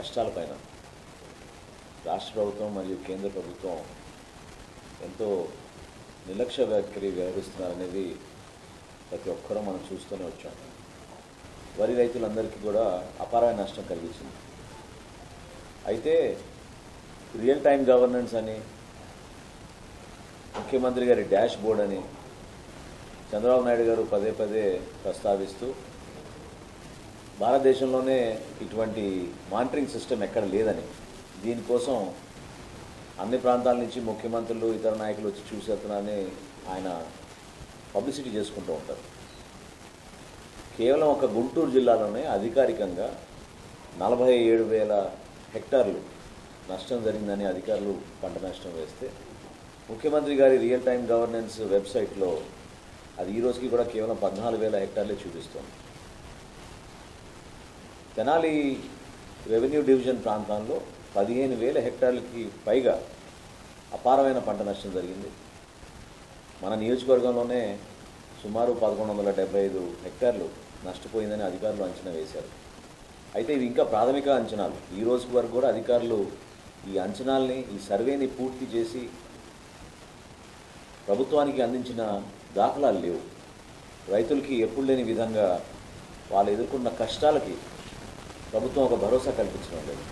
కష్టాలపైన రాష్ట్ర ప్రభుత్వం మరియు కేంద్ర ప్రభుత్వం ఎంతో నిర్లక్ష్య వైఖరి వ్యవహరిస్తున్నారనేది ప్రతి ఒక్కరూ మనం చూస్తూనే వచ్చాం వరి రైతులందరికీ కూడా అపారమైన నష్టం కలిగించింది అయితే రియల్ టైం గవర్నెన్స్ అని ముఖ్యమంత్రి గారి డాష్ బోర్డ్ అని చంద్రబాబు నాయుడు గారు పదే పదే ప్రస్తావిస్తూ భారతదేశంలోనే ఇటువంటి మానిటరింగ్ సిస్టమ్ ఎక్కడ లేదని దీనికోసం అన్ని ప్రాంతాల నుంచి ముఖ్యమంత్రులు ఇతర నాయకులు వచ్చి చూసేస్తున్నారని ఆయన పబ్లిసిటీ చేసుకుంటూ ఉంటారు కేవలం ఒక గుంటూరు జిల్లాలోనే అధికారికంగా నలభై ఏడు వేల హెక్టార్లు నష్టం జరిగిందని అధికారులు పంట నష్టం వేస్తే ముఖ్యమంత్రి గారి రియల్ టైం గవర్నెన్స్ వెబ్సైట్లో అది ఈ రోజుకి కూడా కేవలం పద్నాలుగు వేల హెక్టార్లే చూపిస్తోంది తెనాలి రెవెన్యూ డివిజన్ ప్రాంతంలో పదిహేను వేల హెక్టార్లకి పైగా అపారమైన పంట నష్టం జరిగింది మన నియోజకవర్గంలోనే సుమారు పదకొండు వందల డెబ్బై ఐదు హెక్టార్లు నష్టపోయిందని అధికారులు అంచనా వేశారు అయితే ఇవి ఇంకా ప్రాథమిక అంచనాలు ఈ రోజు వరకు కూడా అధికారులు ఈ అంచనాల్ని ఈ సర్వేని పూర్తి చేసి ప్రభుత్వానికి అందించిన దాఖలాలు లేవు రైతులకి ఎప్పుడు లేని విధంగా వాళ్ళు ఎదుర్కొన్న కష్టాలకి ప్రభుత్వం ఒక భరోసా కల్పించడం లేదు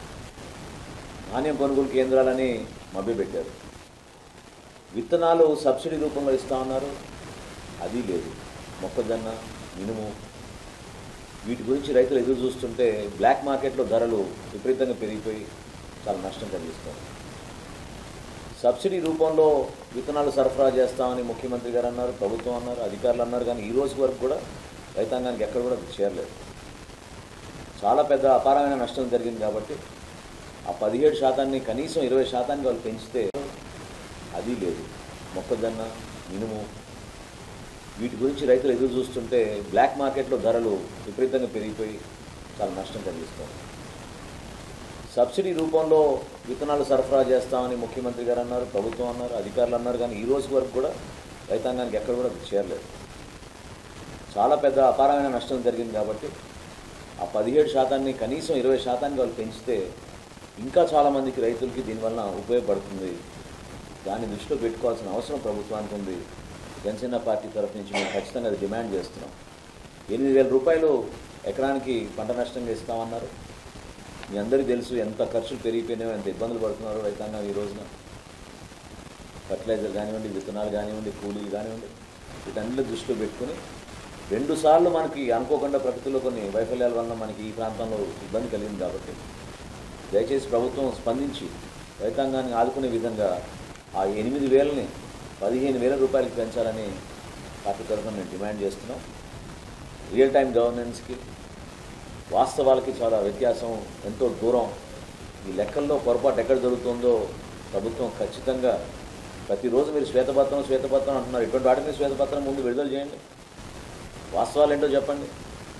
ధాన్యం కొనుగోలు కేంద్రాలని మభ్యపెట్టారు విత్తనాలు సబ్సిడీ రూపంలో ఇస్తా ఉన్నారు అది లేదు మొక్కజొన్న మినుము వీటి గురించి రైతులు ఎదురు చూస్తుంటే బ్లాక్ మార్కెట్లో ధరలు విపరీతంగా పెరిగిపోయి చాలా నష్టం కలిగిస్తుంది సబ్సిడీ రూపంలో విత్తనాలు సరఫరా చేస్తామని ముఖ్యమంత్రి గారు అన్నారు ప్రభుత్వం అన్నారు అధికారులు అన్నారు కానీ ఈ రోజు వరకు కూడా రైతాంగానికి ఎక్కడ కూడా చేరలేదు చాలా పెద్ద అపారమైన నష్టం జరిగింది కాబట్టి ఆ పదిహేడు శాతాన్ని కనీసం ఇరవై శాతానికి వాళ్ళు పెంచితే అది లేదు మొక్కజొన్న మినుము వీటి గురించి రైతులు ఎదురు చూస్తుంటే బ్లాక్ మార్కెట్లో ధరలు విపరీతంగా పెరిగిపోయి చాలా నష్టం కలిగిస్తుంది సబ్సిడీ రూపంలో విత్తనాలు సరఫరా చేస్తామని ముఖ్యమంత్రి గారు అన్నారు ప్రభుత్వం అన్నారు అధికారులు అన్నారు కానీ ఈ రోజు వరకు కూడా రైతాంగానికి ఎక్కడ కూడా చేరలేదు చాలా పెద్ద అపారమైన నష్టం జరిగింది కాబట్టి ఆ పదిహేడు శాతాన్ని కనీసం ఇరవై శాతానికి వాళ్ళు పెంచితే ఇంకా చాలామందికి రైతులకి దీనివల్ల ఉపయోగపడుతుంది దాన్ని దృష్టిలో పెట్టుకోవాల్సిన అవసరం ప్రభుత్వానికి ఉంది జనసేన పార్టీ తరఫు నుంచి మేము ఖచ్చితంగా అది డిమాండ్ చేస్తున్నాం ఎనిమిది వేల రూపాయలు ఎకరానికి పంట నష్టంగా ఇస్తామన్నారు మీ అందరికీ తెలుసు ఎంత ఖర్చులు పెరిగిపోయినాయో ఎంత ఇబ్బందులు పడుతున్నారో రైతాంగం ఈ రోజున ఫర్టిలైజర్ కానివ్వండి విత్తనాలు కానివ్వండి కూలీలు కానివ్వండి వీటన్నిటి దృష్టిలో పెట్టుకుని రెండు సార్లు మనకి అనుకోకుండా ప్రకృతిలో కొన్ని వైఫల్యాల వలన మనకి ఈ ప్రాంతంలో ఇబ్బంది కలిగింది కాబట్టి దయచేసి ప్రభుత్వం స్పందించి రైతాంగాన్ని ఆదుకునే విధంగా ఆ ఎనిమిది వేలని పదిహేను వేల రూపాయలకి పెంచాలని పార్టీ తరఫున మేము డిమాండ్ చేస్తున్నాం రియల్ టైం గవర్నెన్స్కి వాస్తవాలకి చాలా వ్యత్యాసం ఎంతో దూరం ఈ లెక్కల్లో పొరపాటు ఎక్కడ జరుగుతుందో ప్రభుత్వం ఖచ్చితంగా ప్రతిరోజు మీరు శ్వేతపత్రం శ్వేతపత్రం అంటున్నారు ఇటువంటి వాటి మీద శ్వేతపత్రం ముందు విడుదల చేయండి వాస్తవాలు ఏంటో చెప్పండి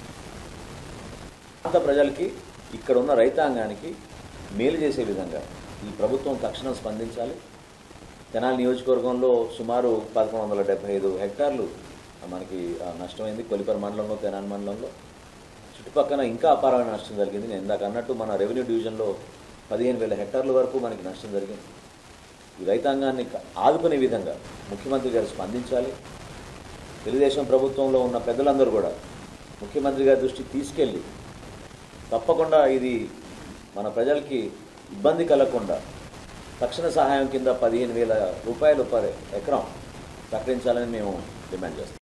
ప్రాంత ప్రజలకి ఇక్కడ ఉన్న రైతాంగానికి మేలు చేసే విధంగా ఈ ప్రభుత్వం తక్షణం స్పందించాలి తెనాలి నియోజకవర్గంలో సుమారు పదకొండు వందల డెబ్బై ఐదు హెక్టార్లు మనకి ఆ, నష్టమైంది కొలిపర మండలంలో తెనాలి మండలంలో చుట్టుపక్కల ఇంకా అపారమైన నష్టం జరిగింది నేను ఇందాక అన్నట్టు మన రెవెన్యూ డివిజన్లో పదిహేను వేల హెక్టార్ల వరకు మనకి నష్టం జరిగింది ఈ రైతాంగాన్ని ఆదుకునే విధంగా ముఖ్యమంత్రి గారు స్పందించాలి తెలుగుదేశం ప్రభుత్వంలో ఉన్న పెద్దలందరూ కూడా ముఖ్యమంత్రి గారి దృష్టికి తీసుకెళ్ళి తప్పకుండా ఇది మన ప్రజలకి ఇబ్బంది కలగకుండా తక్షణ సహాయం కింద పదిహేను వేల రూపాయలు పర్ ఎకరం ప్రకటించాలని మేము డిమాండ్ చేస్తాం